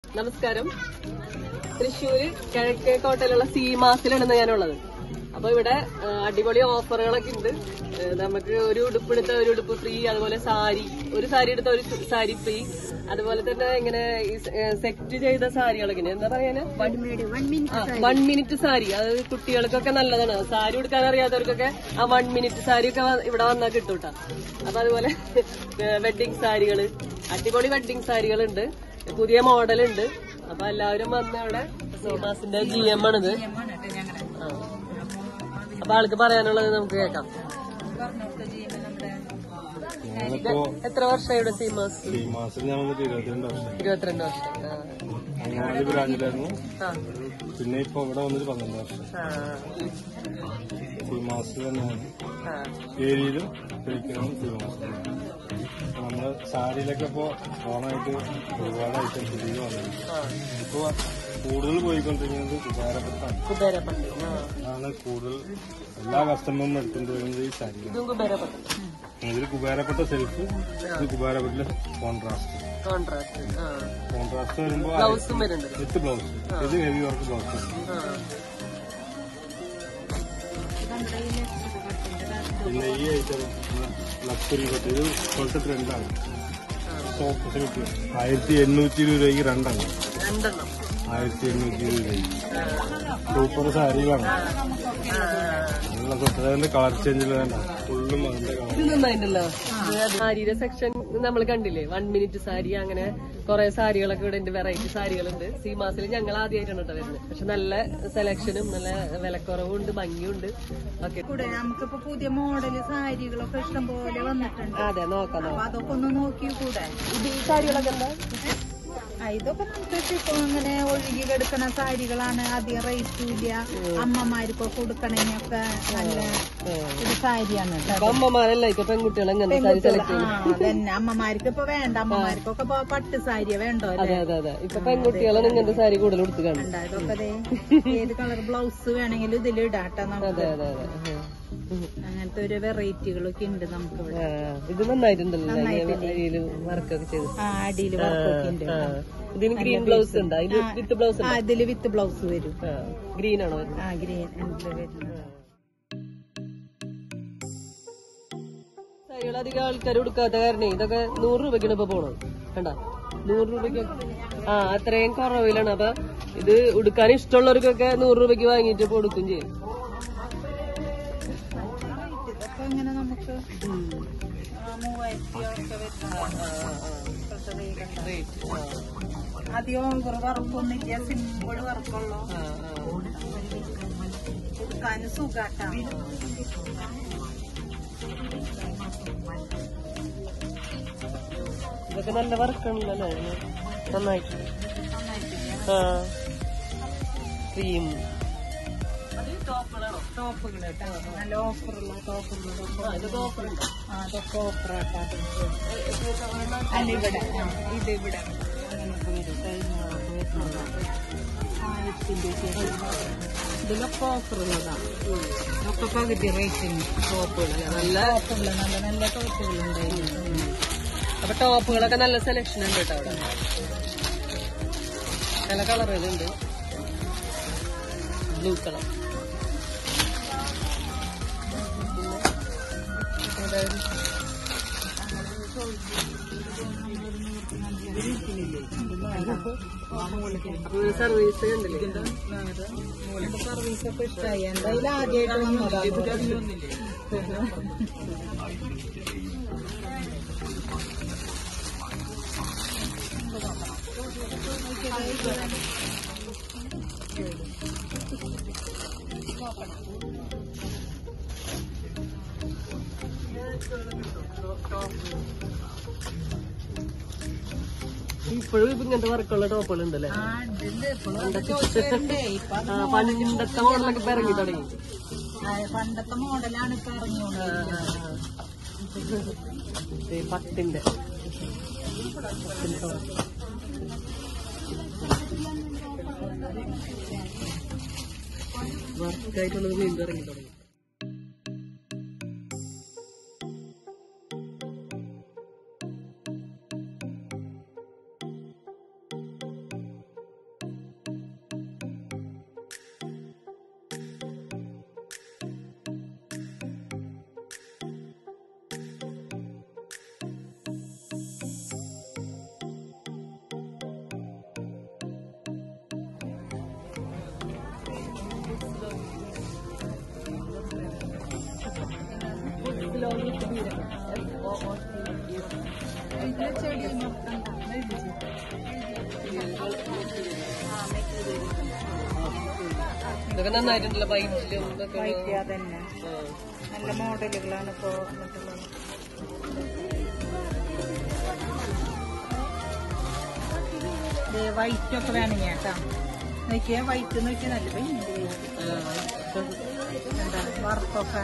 നമസ്കാരം തൃശ്ശൂര് കിഴക്കേ കോട്ടയിലുള്ള സീമാസിലാണ് ഞാനുള്ളത് അപ്പൊ ഇവിടെ ആ, അടിപൊളി ഓഫറുകളൊക്കെ ഉണ്ട് ഏ, നമുക്ക് ഒരു ഉടുപ്പ് എടുത്ത ഒരു ഉടുപ്പ് ഫ്രീ അതുപോലെ സാരി ഒരു സാരി എടുത്ത ഒരു സാരി ഫ്രീ അതുപോലെ തന്നെ ഇങ്ങനെ സെറ്റ് ചെയ്ത സാരികളൊക്കെ ഉണ്ട്. എന്താ പറയാന് വൺ മിനിറ്റ് സാരി അത് കുട്ടികൾക്കൊക്കെ നല്ലതാണ് സാരി ഉടുക്കാൻ അറിയാത്തവർക്കൊക്കെ ആ വൺ മിനിറ്റ് സാരി ഒക്കെ വ- ഇവിടെ വന്നാൽ കിട്ടും കേട്ടോ അപ്പൊ അതുപോലെ വെഡിങ് സാരികള് അടിപൊളി വെഡിങ് സാരികളുണ്ട് പുതിയ മോഡൽ ഉണ്ട് അപ്പൊ എല്ലാവരും വന്ന് അവിടെ സീമാസിന്റെ ജി എം ആണിത് ആ. അപ്പൊ ആൾക്ക് പറയാനുള്ളത് നമുക്ക് കേൾക്കാം ഞങ്ങളിപ്പോ എത്ര വർഷം ഇവിടെ സീമാസ് ഈ മാസം ഞാൻ വന്നിട്ട് ഇരുപത്തിരണ്ട് വർഷം ഇരുപത്തിരണ്ട് വർഷം ആ. അങ്ങാടി ബ്രാഞ്ചിലായിരുന്നു ആ. പിന്നെ ഇപ്പൊ ഇവിടെ വന്നിട്ട് പന്ത്രണ്ട് വർഷം ആ. ഈ മാസം തന്നെയാണ് ആ. ഏരിയയിലും കഴിക്കുന്നതും ഈ മാസം അപ്പൊ നമ്മള് സാരിയിലൊക്കെ ഇപ്പൊ ഓണായിട്ട് ഒരുപാട് ഐറ്റംസ് ഇതിൽ വന്നു ആ. ഇപ്പൊ കൂടുതൽ പോയിക്കൊണ്ടിരിക്കുന്നത് കുബാരപ്പെട്ടാണ് കുബേരപ്പള്ളി ആ. അതാണ് കൂടുതൽ എല്ലാ കസ്റ്റമറും എടുത്തുകൊണ്ട് വരുന്നത് ഈ സാരി ഇതും കുബേരപ്പള്ളി ഇതിൽ കുബാരപ്പെട്ട സെൽഫ് ഇത് കുബാരപ്പെട്ടിലെ കോൺട്രാസ്റ്റ് കോൺട്രാസ്റ്റ് ആ കോൺട്രാസ്റ്റ് വരുമ്പോ ബ്ലൗസും വരുന്നുണ്ട് വിത്ത് ബ്ലൗസ് ഇത് ഹെവി വർക്ക് ബ്ലൗസ് ആ. പിന്നെ ഈ ഐറ്റം ലക്സറി സെറ്റ് ഇത് ഇപ്പോഴത്തെ ട്രെൻഡാണ് സോഫ്റ്റ് സിൽക്ക് ആയിരത്തി എണ്ണൂറ്റി ഇരുപത് രൂപയ്ക്ക് രണ്ടെണ്ണം രണ്ടെണ്ണം ആയിരത്തി എണ്ണൂറ്റി ഇരുപത് രൂപയ്ക്ക് സൂപ്പർ സാരികളാണ് നല്ല സെറ്റ് അതിന്റെ കളർ ചേഞ്ചിൽ വേണ്ട ഫുള്ളും അതിന്റെ കളർ ഇത് നന്നായിട്ടുണ്ടല്ലോ സാരിയുടെ സെക്ഷൻ നമ്മൾ കണ്ടില്ലേ വൺ മിനിറ്റ് സാരി അങ്ങനെ കുറെ സാരികളൊക്കെ ഇവിടെ ഉണ്ട് വെറൈറ്റി സാരികളുണ്ട് സീമാസിൽ ഞങ്ങൾ ആദ്യമായിട്ടാണ് കേട്ടോ വരുന്നത് പക്ഷെ നല്ല സെലക്ഷനും നല്ല വിലക്കുറവും ഉണ്ട് ഭംഗിയുണ്ട് ഓക്കെ കൂടെ നമുക്കിപ്പോ പുതിയ മോഡല് സാരികളൊക്കെ ഇഷ്ടം പോലെ വന്നിട്ടുണ്ട് അതെ നോക്കാം അപ്പൊ നോക്കാം അതൊക്കെ ഒന്ന് നോക്കി കൂടെ ഇത് ഈ സാരികളൊക്കെ എന്താ ആ, ഇതൊക്കെ നമുക്ക് ഇപ്പൊ ഇങ്ങനെ ഒഴുകി കിടക്കുന്ന സാരികളാണ് അധികം റേറ്റും ഇല്ല അമ്മമാർക്കൊക്കെ കൊടുക്കണേനൊക്കെ നല്ല ഒരു സാരിയാണ് കേട്ടോ ഇപ്പൊ അമ്മമാരല്ല ഇപ്പൊ പെൺകുട്ടികൾ എങ്ങനെ സാരി സെലക്ട് ആ ചെയ്യും അതന്നെ അമ്മമാർക്ക് ഇപ്പൊ വേണ്ട അമ്മമാർക്കൊക്കെ ഇപ്പൊ പട്ട് സാരിയെ വേണ്ടോ അതെ അല്ലേ അതെ അതെ ഇപ്പൊ പെൺകുട്ടികളാണ് ഇങ്ങനത്തെ സാരി കൂടുതൽ ഉടുത്ത് കാണും ഉണ്ടാ, ഇതൊക്കെ ദേ ഏത് കളർ ബ്ലൗസ് വേണമെങ്കിലും ഇതിൽ ഇടാട്ടോ നമുക്ക് അതെ അതെ അതെ ഉം. അങ്ങനത്തെ ഒരു വെറൈറ്റികളൊക്കെ ഉണ്ട് നമുക്ക് ഇവിടെ ആ, ഇത് നന്നായിട്ടുണ്ടല്ലോ അരിയില് വർക്കൊക്കെ ചെയ്ത് ആ അടിയിൽ വർക്കൊക്കെ ഉണ്ട് ആ. ഇതിന് ഗ്രീൻ ബ്ലൗസ് ഉണ്ട് അതിന് വിത്ത് ബ്ലൗസ് ആ ഇതില് വിത്ത് ബ്ലൗസ് വരും ഗ്രീൻ ആണോ വരുന്നത്? ആ ഗ്രീൻ വരുന്നത് സാരികൾ അധികം ആൾക്കാർ കൊടുക്കാത്ത കാരണേ ഇതൊക്കെ നൂറ് രൂപയ്ക്കാണ് ഇപ്പൊ പോണത് കണ്ട നൂറ് രൂപയ്ക്ക് ആ അത്രയും കുറവിലാണ് അപ്പൊ ഇത് ഉടുക്കാൻ ഇഷ്ടമുള്ളവർക്കൊക്കെ നൂറ് രൂപയ്ക്ക് വാങ്ങിയിട്ട് ഇപ്പൊ കൊടുക്കും ചെയ്യും ഇതൊക്കെ ഇങ്ങനെ നമുക്ക് ആ, മൂവായിരത്തി ഒക്കെ വരുന്നത് അധികം ഓവർ വർക്കൊന്നുമില്ല സിമ്പിൾ വർക്കുള്ളൂ കൊടുക്കാൻ സുഖാട്ടാ ഇതൊക്കെ നല്ല വർക്കാണല്ലോ അല്ലേ നന്നായിട്ട് ആ ക്രീം ടോപ്പുകൾ കേട്ടോ നല്ല ഓഫറുള്ള ടോപ്പുകൾ ആ അതൊക്കെ ഓഫറാട്ടാ അല്ല ഇവിടെ ആ, ഇത് ഇവിടെ അങ്ങനത്തെ വരും കഴിഞ്ഞ ആയിരത്തിന്റെ ഇതിലൊക്കെ ഓഫറുള്ളതാണ് ഒക്കെ പകുതി റേറ്റിന് ടോപ്പുകൾ നല്ല ടോപ്പുകൾ നല്ല നല്ല ടോപ്പുകൾ ഉണ്ടായിരുന്നു അപ്പൊ ടോപ്പുകളൊക്കെ നല്ല സെലക്ഷൻ ഉണ്ട് കേട്ടോ അവിടെ പല കളറുകളുണ്ട് ബ്ലൂ കളർ സർവീസ് കണ്ടില്ലേ സർവീസ് ഒക്കെ ഇഷ്ടമായി എന്തായാലും ആദ്യമായിട്ട് വന്നതാണ് ഇപ്പോഴും ഇപ്പൊ ഇങ്ങനത്തെ വർക്കുള്ള ടോപ്പുകൾ ഉണ്ടല്ലേ ആ, ഇതില് ഇപ്പോഴും ചോദിച്ചവരുണ്ട്. ഇപ്പൊ അത് ആ, പണ്ടത്തെ മോഡലൊക്കെ ഇപ്പൊ ഇറങ്ങി തുടങ്ങി ആ, പണ്ടത്തെ മോഡലാണ് ഇപ്പൊ ഇറങ്ങിയോണ്ട് ഈ പത്തിന്റെ വർക്കായിട്ടുള്ളത് വീണ്ടും ഇറങ്ങി തുടങ്ങി ഇതിലെ ചെടി മൊത്തം ഇതൊക്കെ നന്നായിട്ടുണ്ടല്ലോ വൈറ്റിലും ഇതൊക്കെ വൈറ്റ് അതന്നെ ആ. നല്ല മോഡലുകളാണ് ഇപ്പോ വന്നിട്ടുള്ളത് വൈറ്റ് ഒക്കെ വേണമെങ്കിൽ കേട്ടാ നോക്കിയാ വൈറ്റ് നോക്കിയാ നല്ല ഭംഗിയുണ്ട് ആ. എന്താ വറുത്തൊക്കെ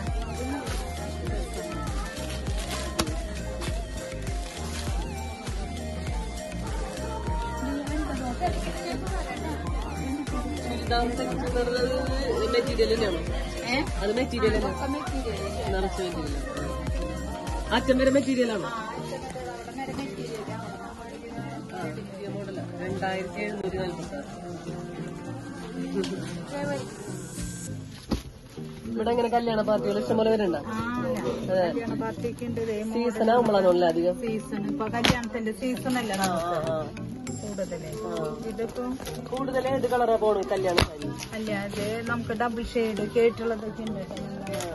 ചുരിദാർ സെറ്റ് മെറ്റീരിയൽ തന്നെയാണോ ഏഹ് അത് മെറ്റീരിയൽ നിറച്ച് മെറ്റീരിയൽ അച്ഛൻ വരെ മെറ്റീരിയൽ ആണോ രണ്ടായിരത്തി എഴുന്നൂറ്റി നാൽപ്പത്തി ഇവിടെ എങ്ങനെ കല്യാണ പാർട്ടികൾ ഇഷ്ടംപോലെ വരുന്നുണ്ടോ ആ കല്യാണ പാർട്ടിക്ക് ഉണ്ട് സീസൺ ആകുമ്പോഴാണല്ലോ അധികം സീസൺ ഇപ്പൊ കല്യാണത്തിന്റെ സീസൺ അല്ല ആ, ആ, ആ. കൂടുതല് ആ. ഇതിപ്പോ കൂടുതൽ ഏത് കളറാ പോണു കല്യാണ സാരി അല്ല അത് നമുക്ക് ഡബിൾ ഷെയ്ഡ് കേട്ടുള്ളതൊക്കെ ഉണ്ട് കേട്ടോ. നല്ല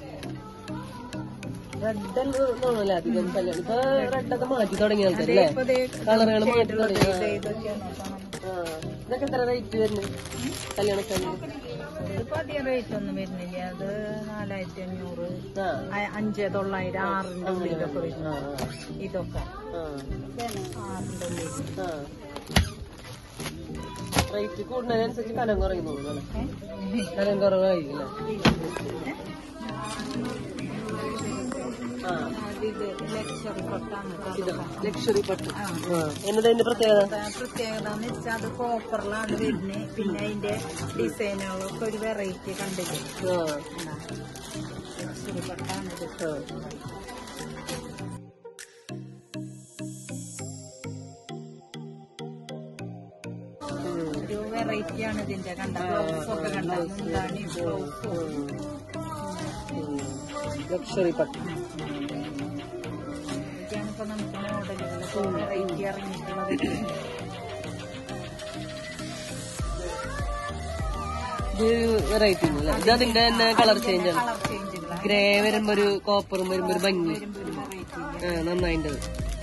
റെഡ് അല്ലേ അധികം കല്യാണം ഇപ്പൊ റെഡ് ഒക്കെ മാറ്റി തുടങ്ങി അതേ ആൾക്കാരല്ലേ ഇപ്പൊ ദേ കളറുകൾ മാറ്റി കേട്ടുള്ളത് തുടങ്ങി ഇത് ഇതൊക്കെയാണ് കേട്ടോ നമുക്ക്. ആ. ഇതൊക്കെ എത്ര റേറ്റ് വരുന്നത് കല്യാണ സാരി ഇതിപ്പോ അധികം റേറ്റ് ഒന്നും വരുന്നില്ല അത് നാലായിരത്തി അഞ്ഞൂറ് ആ ആ, അഞ്ച് തൊള്ളായിരം ആറിന്റെ ഉള്ളിലൊക്കെ വരുന്നു ആ, ഇതൊക്കെ ആ, ആറിന്റെ ഉള്ളിൽ ആ. റേറ്റ് കൂടുന്നതിനനുസരിച്ച് കനം കുറയുന്നു തോന്നുന്നു അല്ലേ? ഏ? കനം കുറവായിരിക്കും അല്ലേ? ആ ഇത് ലക്ഷറി കൊട്ടാണ് ഇത് ലക്ഷറി പട്ട് ആ. ആ. എന്നതാ അതിന്റെ പ്രത്യേകത പ്രത്യേകത എന്ന് വെച്ചാൽ അത് കോപ്പറിലാണ് വരുന്നത് പിന്നെ അതിന്റെ ഡിസൈനുകളൊക്കെ ഒരു വെറൈറ്റി കണ്ടില്ലേ ആ ലക്ഷറി കൊട്ടാണ് ഇത് ആ. ഉം. ഒരു വെറൈറ്റി ആണ് ഇതിന്റെ കണ്ട ബ്ലൗസ് ഒക്കെ കണ്ട മുന്താണി ബ്ലൗസും ലക്ഷറി പട്ട് ഇതൊക്കെയാണ് ഇപ്പൊ നമുക്ക് മോഡലുകൾ വെറൈറ്റി ഇറങ്ങിയിട്ടുള്ളത് ഇത് വെറൈറ്റി അല്ലേ ഇത് അതിന്റെ തന്നെ കളർ ചേഞ്ച് ആണ് കളർ ചേഞ്ചുകളാണ് ഗ്രേ വരുമ്പോ ഒരു കോപ്പറും വരുമ്പോ ഒരു ഭംഗി വരുമ്പോ ഒരു വെറൈറ്റി ആ നന്നായിട്ടുണ്ട്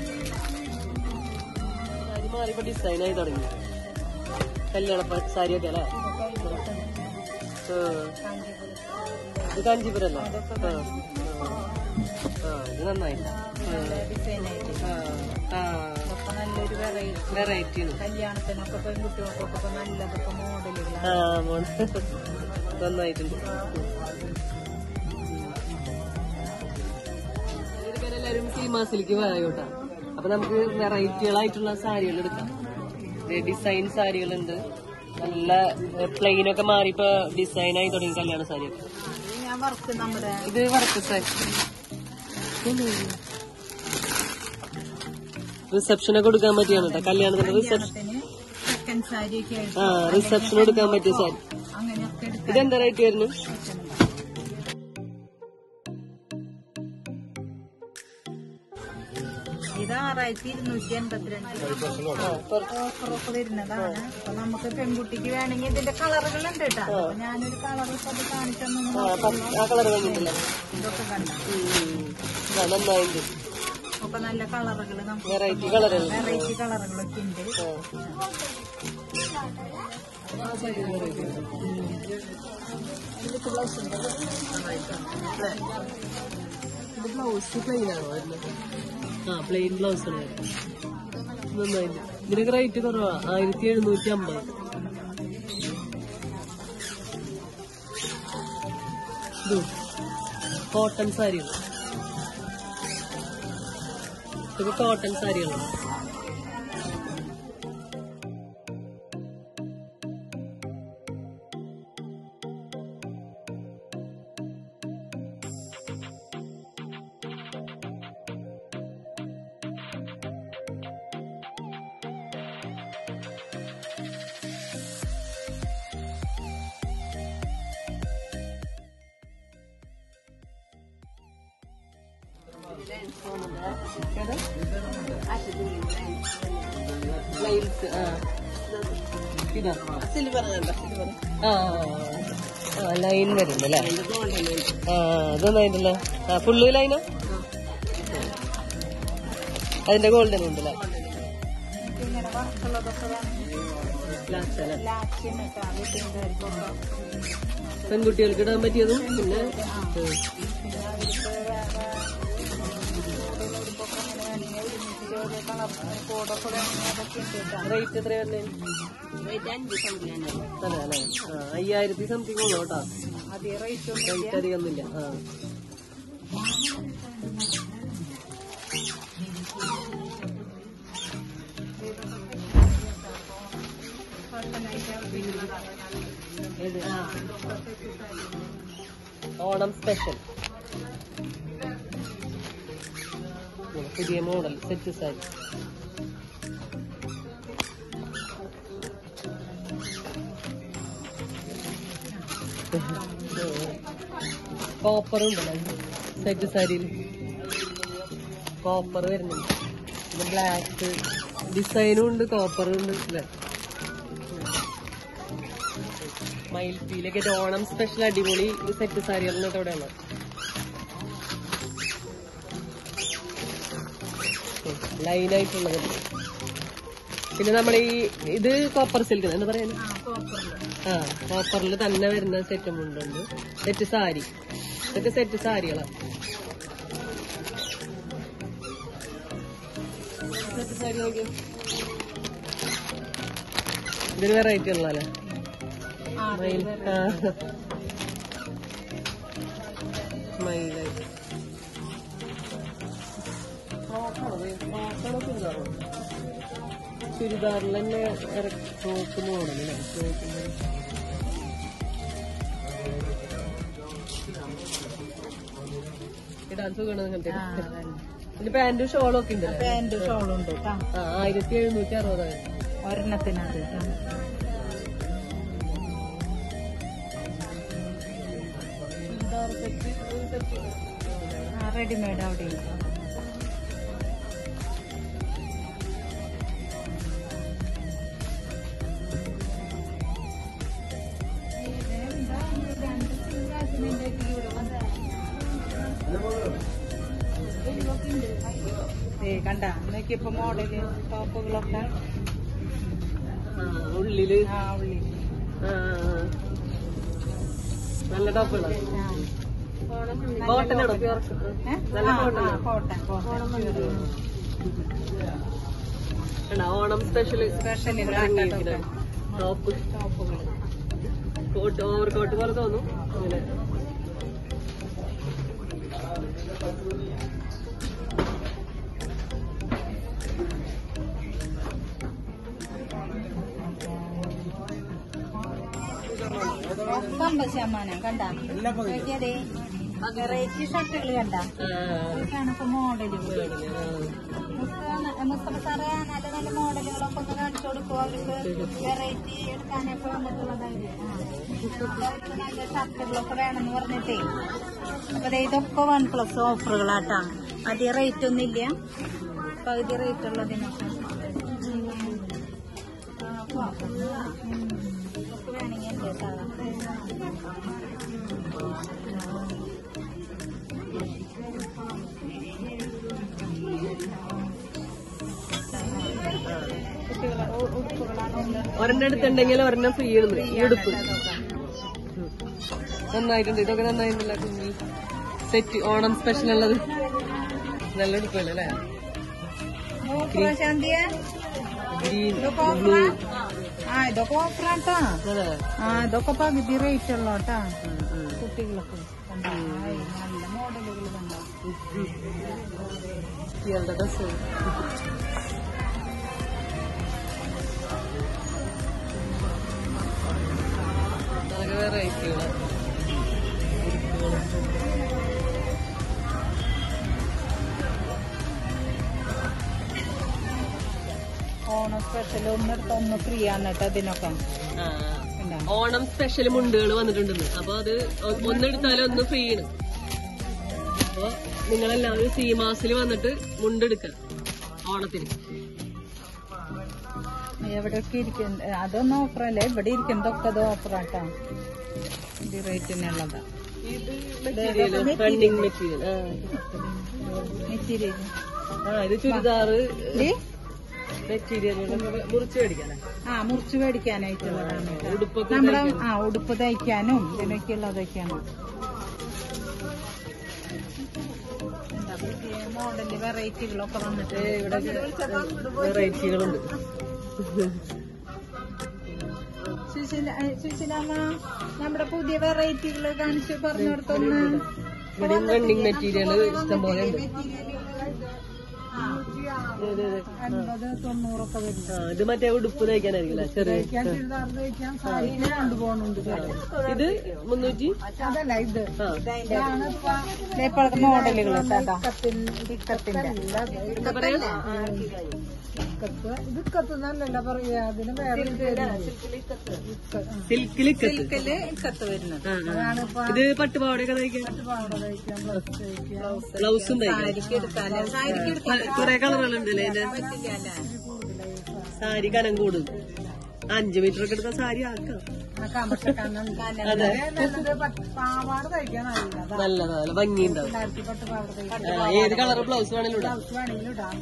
സാരി മാറിയപ്പോ ഡിസൈൻ ആയി തുടങ്ങി കല്യാണ സാരി ഒക്കെ അല്ലേ ആ. ഇത് കാഞ്ചീപുരം അല്ലേ ആ. ആ ഇത് നന്നായില്ല ഡിസൈൻ ആയിട്ട് ആ ആ അപ്പൊ നല്ലൊരു വെറൈറ്റി വെറൈറ്റി കല്യാണത്തിനൊക്കെ പെൺകുട്ടികൾക്കൊക്കെ ഇപ്പൊ നല്ലതൊക്കെ മോഡലുകളാണ് ആ മോൺ നന്നായിട്ടുണ്ട് എല്ലാവരും സീമാസിലേക്ക് വരായോട്ടാ അപ്പൊ നമുക്ക് വെറൈറ്റികളായിട്ടുള്ള സാരികൾ എടുക്കാം ഡിസൈൻ സാരികളുണ്ട് നല്ല പ്ലെയിൻ ഒക്കെ മാറി ഇപ്പൊ ഡിസൈൻ ആയി തുടങ്ങി കല്യാണ സാരിയൊക്കെ ഇത് ഞാൻ വർക്ക് നമ്മുടെ ഇത് വർക്ക് സാരി റിസപ്ഷനൊക്കെ കൊടുക്കാൻ പറ്റിയാണ് കേട്ടോ കല്യാണത്തിന്റെ റിസപ്ഷൻ കല്യാണത്തിന് സെക്കൻഡ് സാരി ഒക്കെ ആയിട്ട് ആ റിസപ്ഷൻ എടുക്കാൻ പറ്റിയ സാരി അങ്ങനെയൊക്കെ എടുക്കാൻ ഇതെന്താ റേറ്റ് വരുന്നു ഇത് ആറായിരത്തി ഇരുന്നൂറ്റി എൺപത്തിരണ്ട് ഓഫറൊക്കെ വരുന്നതാണ് അപ്പൊ നമുക്ക് പെൺകുട്ടിക്ക് വേണമെങ്കിൽ ഇതിന്റെ കളറുകളുണ്ട് കേട്ടോ അപ്പൊ ഞാനൊരു കളർ ഇപ്പൊ അത് കാണിച്ചെന്നു ആ, പ- ആ കളർ കഴിഞ്ഞിട്ടില്ല ഇതൊക്കെ കണ്ട ആ നന്നായിട്ടുണ്ട് ഒക്കെ നല്ല കളറുകൾ നമുക്ക് വെറൈറ്റി കളറുകൾ വെറൈറ്റി കളറുകളൊക്കെ ഉണ്ട് ഇത് ബ്ലൗസ് പ്ലെയിൻ ആണോ വരുന്നത് ആ പ്ലെയിൻ ബ്ലൗസ് ആണ് വരുന്നത് നന്നായില്ല ഇതിനൊക്കെ റേറ്റ് കുറവാ ആയിരത്തി എഴുന്നൂറ്റി അമ്പത് കോട്ടൺ സാരികൾ ഇത് കോട്ടൺ സാരികളാണ് ലൈൽസ് ആ ഇതാ സിൽവർ കണ്ട സിൽവർ ആ ആ ലൈൻ വരുന്നല്ലേ ആ അതൊന്നായിട്ടല്ലേ ആ ഫുള്ള് ലൈനാ അതിന്റെ ഗോൾഡൻ ഉണ്ടല്ലേ ഇങ്ങനെ വർക്കുള്ളതൊക്കെ വേണമെങ്കിൽ ലാസ്റ്റ് അല്ലേ ലാച്ചിൻ ഇട്ടാ വീട്ടിൽ പെൺകുട്ടികൾക്ക് ഇടാൻ പറ്റിയതും പിന്നെ ഉം. പിന്നെ അവർക്ക് വേറെ ഉടുപ്പൊക്കെ അങ്ങനെ വേണമെങ്കിൽ ഒരുമിച്ച് ഒരു കളർ കോഡൊക്കെ വേണമെങ്കിൽ അതൊക്കെ ഉണ്ട് കേട്ടോ റേറ്റ് എത്ര വരുന്നേ അതെ അല്ലേ ആ അയ്യായിരത്തി സംതിങ് ഉള്ളു കേട്ടോ അതേ റേറ്റ് ഒന്നും റേറ്റ് അധികം ഒന്നുമില്ല ആ ഇത് ആ ഓണം സ്പെഷ്യൽ പുതിയ മോഡൽ സെറ്റ് സാരി കോപ്പർ ഉണ്ടല്ലോ സെറ്റ് സാരിയിൽ കോപ്പർ വരുന്നുണ്ട് പിന്നെ ബ്ലാക്ക് ഡിസൈനും ഉണ്ട് കോപ്പറും ഉണ്ട് അല്ലേ മയിൽപ്പീലൊക്കെ ഓണം സ്പെഷ്യൽ അടിപൊളി സെറ്റ് സാരികളിനൊക്കെ ഇവിടെയാണ് ലൈനായിട്ടുള്ളത് പിന്നെ നമ്മൾ ഈ ഇത് കോപ്പർ സിൽക്ക് എന്താ പറയാ ആ കോപ്പറിൽ ആ കോപ്പറിൽ തന്നെ വരുന്ന സെറ്റ് മുണ്ടുണ്ട് സെറ്റ് സാരി ഇതൊക്കെ സെറ്റ് സാരികളാണ് സെറ്റ് സാരി നോക്കിയോ ഇതിന് വെറൈറ്റി ഉള്ളതല്ലേ ആ മയിൽ ആ മയിലായി ചുരിദാറിൽ തന്നെ ഫ്രോക്ക് മോഡലല്ലേ ഫ്രോക്ക് ഇടാൻ സുഖമാണ് അങ്ങനത്തെ ആ അതന്നെ പിന്നെ പാന്റും ഷോളും ഒക്കെ ഉണ്ട് പാന്റ് ഷോളും ഉണ്ട് കേട്ടോ ആ ആയിരത്തി എഴുന്നൂറ്റി അറുപതായിരം ഒരെണ്ണത്തിനത് കേട്ടോ ചുരിദാർ സെറ്റ് സെറ്റ് ആ റെഡിമെയ്ഡ് അവിടെ ഉണ്ട് ഏ കണ്ട നോക്കിയപ്പോ മോഡല് ടോപ്പുകളൊക്കെ ആ ഉള്ളില് ആ ഉള്ളി ആ, ആ, ആ. നല്ല ടോപ്പുകളാണ് ആ കോട്ടനാണോ പ്യൂർ ഏ? നല്ല ആ, കോട്ടൺ ആ, cotton cotton Onam special special top ടോപ്പുകൾ കോട്ട് ഓവർ കോട്ട് പോലെ തോന്നും അങ്ങനെ ഒക്കെ അമ്പത് ശതമാനം കണ്ട നോക്കിയതേ വെറൈറ്റി ഷർട്ടുകൾ കണ്ട ഇതൊക്കെയാണ് ഇപ്പൊ മോഡലുകൾ മുസ്തഫ സാറേ നല്ല നല്ല മോഡലുകളൊക്കെ ഒന്ന് കാണിച്ചു കൊടുക്കും അവർക്ക് വെറൈറ്റി എടുക്കാനൊക്കെ വന്നിട്ടുള്ളതായിട്ട് അവർക്ക് നല്ല ഷർട്ടുകളൊക്കെ വേണമെന്ന് പറഞ്ഞിട്ടേ അപ്പൊ ദേ ഇതൊക്കെ വൺ പ്ലസ് ഓഫറുകളാട്ടാ അധികം റേറ്റ് ഒന്നും ഇല്ല പകുതി റേറ്റ് ഉള്ളതിനൊക്കെ ആ, ഉം. ഇതൊക്കെ വേണമെങ്കിൽ ഉണ്ട് സാധാ കുട്ടികളെ ഉ- ഉടുപ്പുകളാണ് ഉണ്ട് ഒരെണ്ണം എടുത്തുണ്ടെങ്കിൽ ഒരെണ്ണം ഫ്രീ ആണ് ഈ ഉടുപ്പ് ഉം. നന്നായിട്ടുണ്ട് ഇതൊക്കെ നന്നായിട്ടുണ്ടല്ല കുഞ്ഞി സെറ്റ് ഓണം സ്പെഷ്യൽ ഉള്ളത് നല്ല ഉടുപ്പല്ലേ അല്ലേ ശാന്തിയ ഗ്രീൻ ഇതൊക്കെ ഓഫറാ ആ ഇതൊക്കെ ഓഫറാട്ടാ അതെ ആ ഇതൊക്കെ പകുതി റേറ്റ് ഉള്ളോട്ടാ ഉം, ഉം. കുട്ടികളൊക്കെ കണ്ടോ? ആയി, നല്ല മോഡലുകൾ കണ്ടോ ഇയാളുടെ ഡ്രസ് അതൊക്കെ വെറൈറ്റികള് ഓണം സ്പെഷ്യൽ ഒന്നെടുത്ത് ഒന്ന് ഫ്രീ ആണ് കേട്ടോ ഇതിനൊക്കെ ആ കണ്ടോ? ഓണം സ്പെഷ്യൽ മുണ്ടുകൾ വന്നിട്ടുണ്ടെന്ന് അപ്പൊ അത് ഒ- ഒന്നെടുത്താലും ഒന്ന് ഫ്രീ ആണ് അപ്പൊ നിങ്ങളെല്ലാവരും സീമാസിൽ വന്നിട്ട് മുണ്ടെടുക്കാം ഓണത്തിന് എവിടെയൊക്കെ ഇരിക്കുന്ന അതൊന്നും ഓഫറല്ലേ ഇവിടെ ഇരിക്കുന്നതൊക്കെ അത് ഓഫറാട്ടോ ഇത് റേറ്റിനുള്ളതാ ഇത് മെറ്റീരിയൽ റണ്ണിങ് മെറ്റീരിയൽ മെറ്റീരിയൽ ആ ഇത് ചുരിദാറ് മെറ്റീരിയൽ മുറിച്ച് മേടിക്കാനാ ആ മുറിച്ച് മേടിക്കാനായിട്ടുള്ളതാണ് കേട്ടോ. ഉടുപ്പൊക്കെ നമ്മുടെ ആ ഉടുപ്പ് തയ്ക്കാനും ഇതിനൊക്കെ ഉള്ളതൊക്കെയാണ് മോഡല് വെറൈറ്റികളൊക്കെ വന്നിട്ട് ഇവിടെ വെറൈറ്റികളുണ്ട് സുശീല ഏ, സുശീലാമ്മ നമ്മുടെ പുതിയ വെറൈറ്റികൾ കാണിച്ച് പറഞ്ഞിടത്തൊന്ന് ഇവിടെ റണ്ണിങ് മെറ്റീരിയൽ ഇഷ്ടംപോലെ ഉണ്ട് ഇത്, ഇത്, ഇത്. അൻപത് തൊണ്ണൂറൊക്കെ വരുന്നു ആ, ഇത് മറ്റേ ഉടുപ്പ് തയ്ക്കാനായിരിക്കില്ല ചെറിയ ചുരിദാർ തയ്ക്കാൻ സാരിയിൽ കൊണ്ടുപോകുന്നുണ്ട് ഇത് മുന്നൂറ്റി അതല്ല ഇത് ആ ഇതാണ് ഇപ്പോഴത്തെ മോഡലുകൾ ഇക്കത്തിന്റെ എന്താ പറയാ ഇത് കത്ത് നല്ലല്ല പറയാ അതിന് വേറെ സിൽക്കിൽ ഇക്കത്ത് സിൽക്കില് ഇക്കത്ത് വരുന്നത് ആ, ആ. ഇത് പട്ടുപാവടയൊക്കെ തയ്ക്കാൻ ബ്ലൗസും തയ്ക്കാം സാരിക്ക് എടുക്കാല്ലേ സാരിക്ക് എടുക്കാൻ കുറെ കളറുകളുണ്ടല്ലേ ഇതിന്റെ പറ്റില്ല സാരി കനം കൂടും അഞ്ചു മീറ്റർ ഒക്കെ എടുത്ത സാരി ആക്കാം അതെ പാവാട തയ്ക്കാൻ അറിയില്ല നല്ല നല്ല ഭംഗിയുണ്ടാവും രണ്ടായിരത്തി പത്ത് പാവാട തയ്ക്കാൻ ആ, ഏത് കളർ ബ്ലൗസ് വേണേലും ഇടാം വേണമെങ്കിലും ഇടാം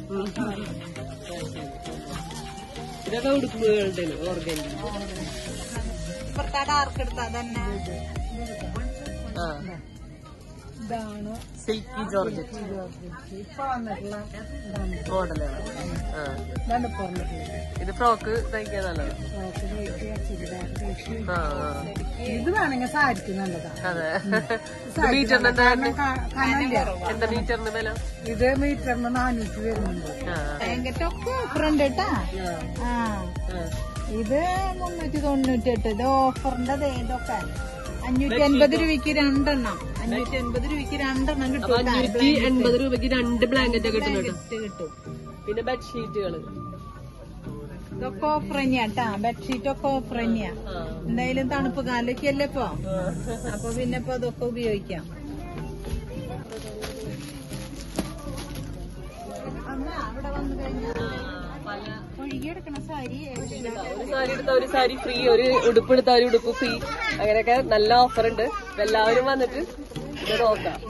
ഇതൊക്കെ ഉടുപ്പുകളുടെ ഓർഗൻ ഇപ്പുറത്തെ ഡാർക്ക് എടുത്താ തന്നെ ആ ഇതാണ് സിൽക്കി ജോർജറ്റ് ഇപ്പൊ വന്നിട്ടുള്ള ഇതാണ് മോഡലാണ് ആ ഇതാണ് ഇപ്പൊ വന്നിട്ടുള്ളത് ഇത് ഫ്രോക്ക് തയ്ക്കാൻ നല്ലതാണ് ഫ്രോക്ക് തയ്ക്കുക, ചുരിദാർ തയ്ക്കുക. ആ ആ. ഇത് വേണമെങ്കിൽ സാരിക്ക് നല്ലതാ അതെ ഇത് മീറ്ററിന് എന്താ കാരണം ക- കനമില്ല. എന്താ മീറ്ററിന് വില ഇത് മീറ്ററിന് നാനൂറ്റി വരുന്നുണ്ട് ആ ഭയങ്കരൊക്കെ ഓഫറുണ്ട് കേട്ടാ ആ, ആ ആ. ഇത് മുന്നൂറ്റി തൊണ്ണൂറ്റി എട്ട് ഇത് ഓഫറിന്റെ ദേ ഇതൊക്കെ അഞ്ഞൂറ്റി അൻപത് രൂപയ്ക്ക് രണ്ടെണ്ണം അഞ്ഞൂറ്റി അൻപത് രൂപയ്ക്ക് രണ്ടെണ്ണം അപ്പൊ കിട്ടും കേട്ടോ. അഞ്ഞൂറ്റി എൺപത് രൂപയ്ക്ക് രണ്ട് ബ്ലാങ്കറ്റ് ഒക്കെ കിട്ടുന്നുണ്ട് ബ്ലാങ്കറ്റ് കിട്ടും പിന്നെ ബെഡ്ഷീറ്റുകള് ഇതൊക്കെ ഓഫർ തന്നെയാ കേട്ടാ ബെഡ്ഷീറ്റ് ഒക്കെ ഓഫർ തന്നെയാ ആ എന്തായാലും തണുപ്പ് കാലൊക്കെ അല്ലേ ഇപ്പൊ അപ്പൊ പിന്നെ ഇപ്പൊ അതൊക്കെ ഉപയോഗിക്കാം അവിടെ വന്നു കഴിഞ്ഞാൽ ഒഴുകിയെടുക്കണ സാരി എവിടെയില്ല. ഒരു സാരി എടുത്ത ഒരു സാരി ഫ്രീ ഒരു ഉടുപ്പ് എടുത്ത ഒരു ഉടുപ്പ് ഫ്രീ അങ്ങനെയൊക്കെ നല്ല ഓഫർ ഉണ്ട് അപ്പൊ എല്ലാവരും വന്നിട്ട് ഇത് നോക്കാം